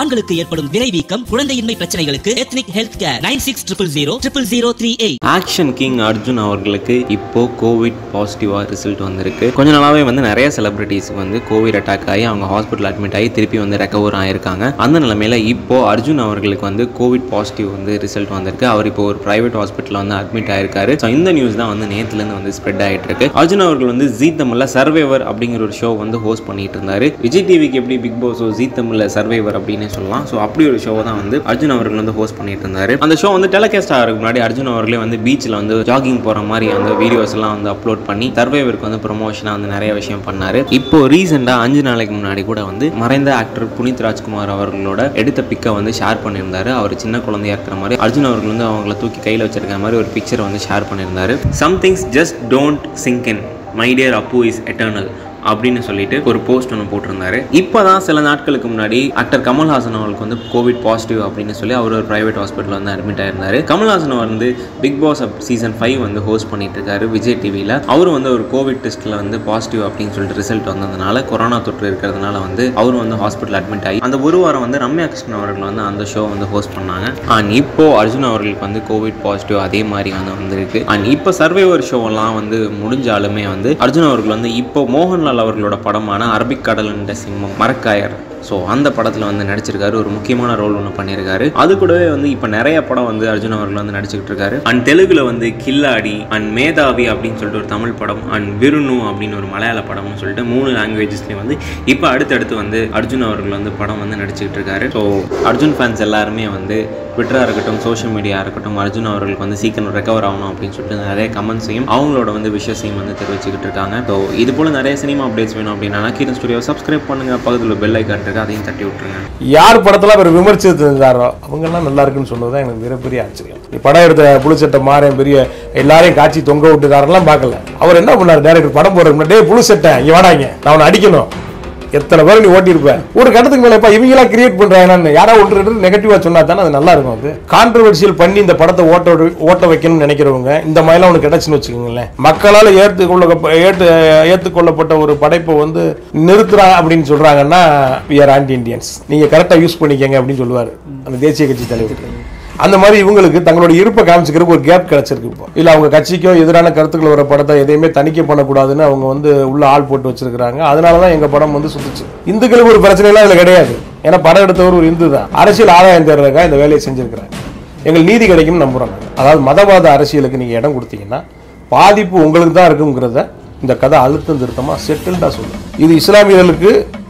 ஆண்களுக்கு ஏற்படும் விரைவீக்கம் குழந்தையின்மை பிரச்சனைகளுக்கு Ethnic Health Care nine six triple zero triple zero three eight action king Arjun அவர்களுக்கு இப்போ கோவிட் பாசிட்டிவாக ரிசல்ட் வந்திருக்கு கொஞ்ச நாளாவே வந்து நிறைய செலிபிரிட்டிஸ் வந்து கோவிட் அட்டாக் ஆகி அவங்க ஹாஸ்பிட்டல் அட்மிட் ஆகி திருப்பி வந்து ரெக்கவர் ஆயிருக்காங்க அந்த நிலைமையில இப்போ அர்ஜுன் அவர்களுக்கு வந்து கோவிட் பாசிட்டிவ் வந்து ரிசல்ட் வந்திருக்கு அவர் இப்போ ஒரு பிரைவேட் ஹாஸ்பிட்டலில் வந்து அட்மிட் ஆயிருக்காரு ஸோ இந்த நியூஸ் தான் வந்து நேத்துலேருந்து வந்து ஸ்ப்ரெட் ஆகிட்டு இருக்கு அர்ஜுன் அவர்கள் வந்து ஜீ தமிழ்ல சர்வேவர் அப்படிங்கிற ஒரு ஷோ வந்து ஹோஸ்ட் பண்ணிட்டு இருந்தாரு விஜய் டிவிக்கு எப்படி பிக் பாஸ் ஜீ தமிழ்ல சர்வேவர் அப்படின்னு சொல்லலாம் ஸோ அப்படி ஒரு ஷோ தான் வந்து அர்ஜுன் அவர்கள் வந்து ஹோஸ்ட் பண்ணிட்டு இருந்தாரு அந்த ஷோ வந்து டெலிகாஸ்ட் ஆகிறதுக்கு முன்னாடி அர்ஜுன் அவர்களே வந்து பீச்சில் வந்து ஜாகிங் போகிற மாதிரி அந்த வீடியோஸ் எல்லாம் வந்து அப்லோட் பண்ணி சர்வேவருக்கு வந்து ப்ரொமோஷனாக வந்து நிறைய விஷயம் பண்ணாரு இப்போ ரீசெண்டாக அஞ்சு நாளைக்கு முன்னாடி கூட வந்து மறைந்த ஆக்டர் புனித் ராஜ்குமார் அவர்களோட எடுத்த பிக்கை வந்து ஷேர் பண்ணியிருந்தாரு அவர் சின்ன குழந்தையா இருக்கிற மாதிரி அர்ஜுன் அவர்கள் வந்து அவங்கள தூக்கி கையில் வச்சிருக்கிற மாதிரி ஒரு பிக்சர் வந்து ஷேர் பண்ணியிருந்தாரு somethings just don't sink in my dear Appu is eternal அப்படின்னு சொல்லிட்டு ஒரு போஸ்ட் ஒன்று போட்டிருந்தாரு இப்போ தான் சில நாட்களுக்கு முன்னாடி ஆக்டர் கமல்ஹாசன் அவர்களுக்கு வந்து கோவிட் பாசிட்டிவ் அப்படின்னு சொல்லி அவர் ஒரு பிரைவேட் ஹாஸ்பிட்டல் வந்து அட்மிட் ஆயிருந்தாரு கமல்ஹாசன் வந்து பிக் பாஸ் சீசன் ஃபைவ் வந்து ஹோஸ்ட் பண்ணிட்டு இருக்காரு விஜய் டிவியில் அவர் வந்து ஒரு கோவிட் டெஸ்ட்டில் வந்து பாசிட்டிவ் அப்படின்னு சொல்லிட்டு ரிசல்ட் வந்ததுனால கொரோனா தொற்று இருக்கிறதுனால வந்து அவர் வந்து ஹாஸ்பிட்டல் அட்மிட் ஆகி அந்த ஒரு வாரம் வந்து ரம்யா கிருஷ்ணன் அவர்கள் வந்து அந்த ஷோ வந்து ஹோஸ்ட் பண்ணாங்க அண்ட் இப்போ அர்ஜுன் அவர்களுக்கு வந்து கோவிட் பாசிட்டிவ் அதே மாதிரி வந்து வந்திருக்கு அண்ட் இப்போ சர்வைவர் ஷோவெல்லாம் வந்து முடிஞ்சாலுமே வந்து அர்ஜுன் அவர்கள் வந்து இப்போ மோகன்லால் அவர்களோட படமான அரபிக் கடல் என்ற சிம்மம் மரக்காயர் ஸோ அந்த படத்தில் வந்து நடிச்சிருக்காரு ஒரு முக்கியமான ரோல் ஒன்று பண்ணியிருக்காரு அது கூடவே வந்து இப்போ நிறைய படம் வந்து அர்ஜுன் அவர்கள் வந்து நடிச்சுக்கிட்டு இருக்காரு அண்ட் தெலுங்குல வந்து கில்லாடி அண்ட் மேதாவி அப்படின்னு சொல்லிட்டு ஒரு தமிழ் படம் அண்ட் விருணு அப்படின்னு ஒரு மலையாள படம்னு சொல்லிட்டு மூணு லாங்குவேஜஸ்லேயும் வந்து இப்போ அடுத்தடுத்து வந்து அர்ஜுன் அவர்கள் வந்து படம் வந்து நடிச்சுக்கிட்டு இருக்காரு ஸோ அர்ஜுன் ஃபேன்ஸ் எல்லாருமே வந்து ட்விட்டராக இருக்கட்டும் சோஷியல் மீடியா இருக்கட்டும் அர்ஜுன் அவர்களுக்கு வந்து சீக்கிரம் ரெக்கவர் ஆகணும் அப்படின்னு சொல்லிட்டு நிறைய கமெண்ட்ஸையும் அவங்களோட வந்து விஷயத்தையும் வந்து தெரிவிச்சுக்கிட்டு இருக்காங்க ஸோ இது போல் நிறைய சினிமா அப்டேட்ஸ் வேணும் அப்படின்னா கீரன் ஸ்டுடியோ சப்ஸ்கிரைப் பண்ணுங்க பக்கத்தில் பெல் ஐக்கான் இருக்கு அதையும் தட்டி விட்டுருங்க யார் படத்துல அவர் விமர்சித்து இருந்தாரோ அவங்க எல்லாம் நல்லா இருக்குன்னு சொன்னது தான் எனக்கு மிகப்பெரிய ஆச்சரியம் நீ படம் எடுத்த புழுச்சட்டை மாறேன் பெரிய எல்லாரையும் காட்சி தொங்க விட்டுக்காரெல்லாம் பார்க்கல அவர் என்ன பண்ணார் டேரக்டர் படம் போடுறதுக்கு முன்னாடி "டேய், புழு சட்டை இங்க வாடாங்க நான் அவனை அடிக்கணும் எத்தனை பேர் நீ ஓட்டியிருப்ப ஒரு கட்டத்துக்கு மேல இப்ப இவங்களா கிரியேட் பண்றாங்க யாராவது ஒன்று ரெண்டு நெகட்டிவா சொன்னா தானே அது நல்லா இருக்கும் அது கான்ட்ரவர்சியல் பண்ணி இந்த படத்தை ஓட்ட விடு- ஓட்ட வைக்கணும்னு நினைக்கிறவங்க இந்த மாதிரிலாம் ஒன்று கிடைச்சுன்னு வச்சுக்கோங்களேன் மக்களால் ஏற்றுக்கொள்ள ஏற்று ஏற்றுக்கொள்ளப்பட்ட ஒரு படைப்பை வந்து நிறுத்துறா அப்படின்னு சொல்றாங்கன்னா we are ஆன்டி இண்டியன்ஸ் நீங்க கரெக்டா யூஸ் பண்ணிக்கங்க அப்படின்னு சொல்லுவாரு அந்த தேசிய கட்சி தலைவர் அந்த மாதிரி இவங்களுக்கு தங்களோட இருப்பை காமிச்சுக்கிறதுக்கு ஒரு கேப் கிடைச்சிருக்கு இப்போ இல்ல அவங்க கட்சிக்கோ எதிரான கருத்துக்கள் வர படத்தை எதையுமே தணிக்கை பண்ணக்கூடாதுன்னு அவங்க வந்து உள்ள ஆள் போட்டு வச்சிருக்காங்க அதனால தான் எங்க படம் வந்து சுத்துச்சு இந்துக்களுக்கு ஒரு பிரச்சனை எல்லாம் இதுல கிடையாது ஏன்னா படம் எடுத்தவர் ஒரு இந்து தான் அரசியல் ஆதாயம் தேடுறதுக்காக இந்த வேலையை செஞ்சிருக்கிறாங்க எங்களுக்கு நீதி கிடைக்கும்னு நம்புறோம் நாங்க. அதாவது மதவாத அரசியலுக்கு நீங்க இடம் கொடுத்தீங்கன்னா பாதிப்பு உங்களுக்கு தான் இருக்குங்கிறத இந்த கதை அழுத்தம் திருத்தமா செட்டில்டா சொல்லும் இது இஸ்லாமியர்களுக்கு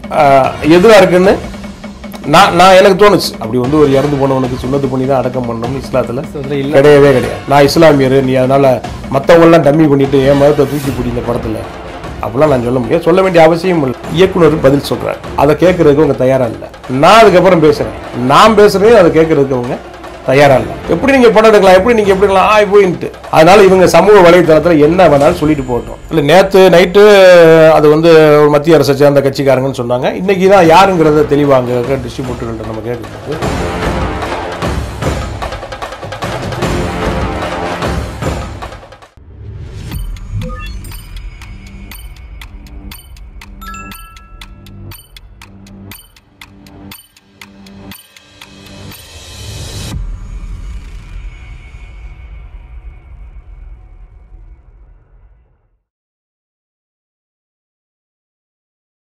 எதிராக இருக்குன்னு நான் நான் எனக்கு தோணுச்சு அப்படி வந்து ஒரு இறந்து போனவனுக்கு சுண்ணத்து பண்ணி தான் அடக்கம் பண்ணணும்னு இஸ்லாத்துல கிடையவே கிடையாது நான் இஸ்லாமியர் நீ அதனால மற்றவங்களாம் டம்மி பண்ணிட்டு என் மதத்தை தூக்கி பிடி இந்த படத்துல அப்படிலாம் நான் சொல்ல முடியாது சொல்ல வேண்டிய அவசியம் இல்லை இயக்குனர் பதில் சொல்றாரு அதை கேட்கறதுக்கு அவங்க தயாரா இல்லை நான் அதுக்கப்புறம் பேசுறேன் நான் பேசுறேன் அதை கேட்கறதுக்கு அவங்க தயாரா இல்லை எப்படி நீங்க படம் எடுக்கலாம் எப்படி நீங்க எப்படி எடுக்கலாம் ஆய் போயின்ட்டு அதனால இவங்க சமூக வலைதளத்துல என்ன வேணாலும் சொல்லிட்டு போகட்டும் இல்ல நேத்து நைட்டு அது வந்து ஒரு மத்திய அரசை சேர்ந்த கட்சிக்காரங்கன்னு சொன்னாங்க இன்னைக்கு தான் யாருங்கிறத தெளிவாங்க டிஸ்ட்ரிபியூட்டர்கிட்ட நம்ம கேட்கும்போது